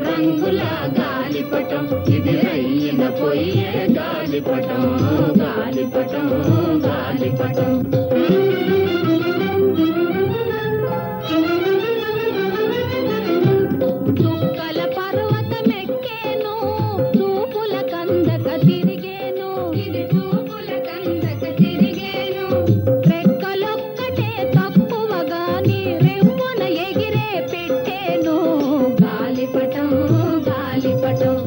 రంగుల గాలిపటం ఇది రయ్యిన పోయే గాలిపటం గాలిపటం గాలిపటం చుక్కల పర్వతమెక్కేను చూపుల కందక తిరిగేను ఇది చూపుల కందక తిరిగేను రెక్కలొక్కటే తక్కువ గాని రెవ్వున ఎగిరే పెట్టేను గాలిపటం గాలిపటం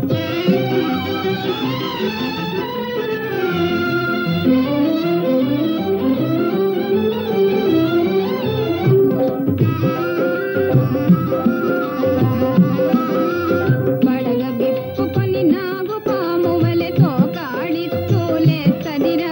పడగ విప్పుకొని నాగు పాము వలె తోకాడిస్తూ లేస్తదిరా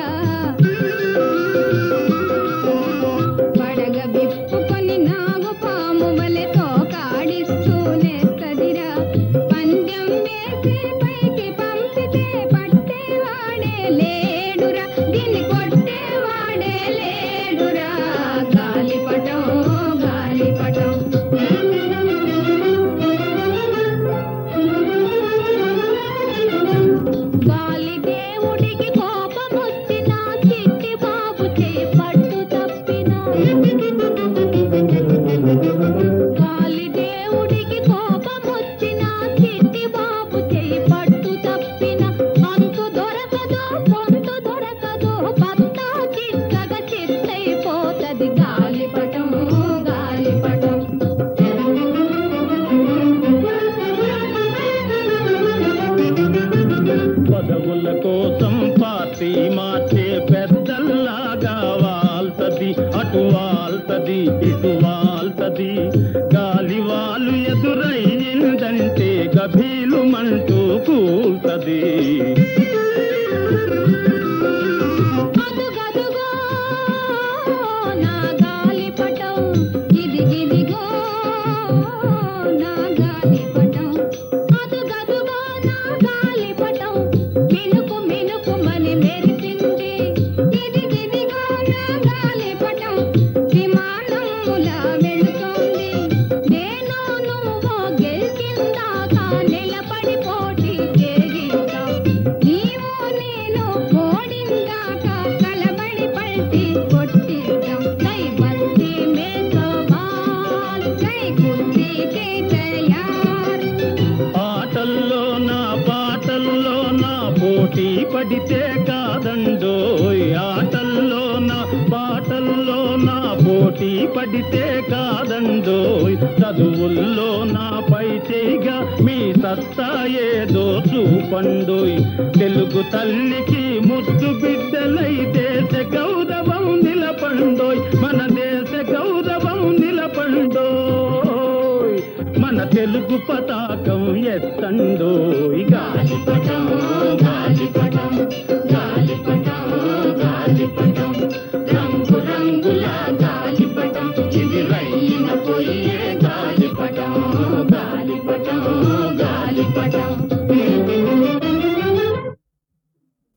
పడగ విప్పుకొని నాగు పాము వలె తోకాడిస్తూ లేస్తదిరా పందెం వేసి పైకి పంపితే పట్టేవాడే లేడురా దీన్ని కొట్టేవాడే లేడురా గాలిపటం గాలిపటం గాలి దేవుడికి కోపమొచ్చిన చిట్టి బాబు చేపట్టు తప్పిన గాలి దేవుడికి కోపమొచ్చిన చిట్టి బాబు చేపట్టు తప్పిన అంతు దొరకదు పొంతు దొరకదు పత్తా చిక్కగా చిత్తైపోతది గాలిపటం గాలిపటం పదవుల కోసం పార్టీ మార్చే పెద్దల్లాగా వాల్తది అటు వాల్తది ఇటు వాల్తది గాలి వాళ్ళు ఎదురయ్యిందంటే గభీలు మంటూ కూల్తది అదుగదుగో నా గాలిపటం ఇదిగిదిగో నా గాలిపటం అదుగదుగో నా గాలిపటం మినుకు మినుకుమని మెరిసింది ఇదిగిదిగో నా గాలిపటం విమానములా వెళుతోంది నేను నువ్వు గెలిచిందాక నిలబడి పోటీ చేయిద్దాం నీవు నేను ఓడిందాక కలబడి పల్టి కొట్టిద్దాం జై బస్తీ మే సవాల్ జై కుస్తీ కే తయార్ ఆటల్లో నా పాటల్లో నా పోటీ పడితే కాదండోయ్ ఆటల్లో నా పాటల్లో నా పోటీ పడితే కాదండోయ్ చదువుల్లో నా పై చేయిగా మీ సత్తా ఏదో చూపండోయ్ తెలుగు తల్లికి ముద్దు బిడ్డలై దేశ గౌరవం నిలపండోయ్ మన దేశ గౌరవం నిలపండోయ్ మన తెలుగు పతాకం ఎత్తండోయ్ గాలిపటం